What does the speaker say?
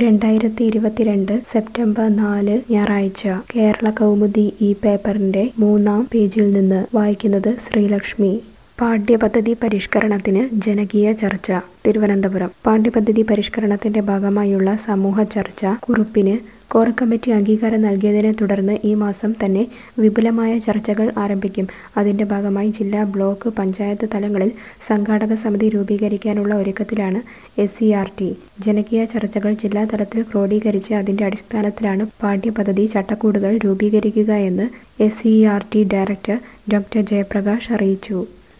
രണ്ടായിരത്തി ഇരുപത്തിരണ്ട് സെപ്റ്റംബർ നാല് ഞായറാഴ്ച കേരള കൗമുദി ഈ പേപ്പറിന്റെ മൂന്നാം പേജിൽ നിന്ന് വായിക്കുന്നത് ശ്രീലക്ഷ്മി പാഠ്യപദ്ധതി പരിഷ്കരണത്തിന് ജനകീയ ചർച്ച തിരുവനന്തപുരം പാഠ്യപദ്ധതി പരിഷ്കരണത്തിന്റെ ഭാഗമായുള്ള സമൂഹ ചർച്ച കുറിപ്പിന് കോർ കമ്മിറ്റി അംഗീകാരം നൽകിയതിനെ തുടർന്ന് ഈ മാസം തന്നെ വിപുലമായ ചർച്ചകൾ ആരംഭിക്കും അതിന്റെ ഭാഗമായി ജില്ലാ ബ്ലോക്ക് പഞ്ചായത്ത് തലങ്ങളിൽ സംഘാടക സമിതി രൂപീകരിക്കാനുള്ള ഒരുക്കത്തിലാണ് എസ് സി ആർ ടി ജനകീയ ചർച്ചകൾ ജില്ലാ തലത്തിൽ ക്രോഡീകരിച്ച് അതിന്റെ അടിസ്ഥാനത്തിലാണ് പാഠ്യപദ്ധതി ചട്ടക്കൂടുകൾ രൂപീകരിക്കുക എന്ന് S C R T director doctor Jayaprakash അറിയിച്ചു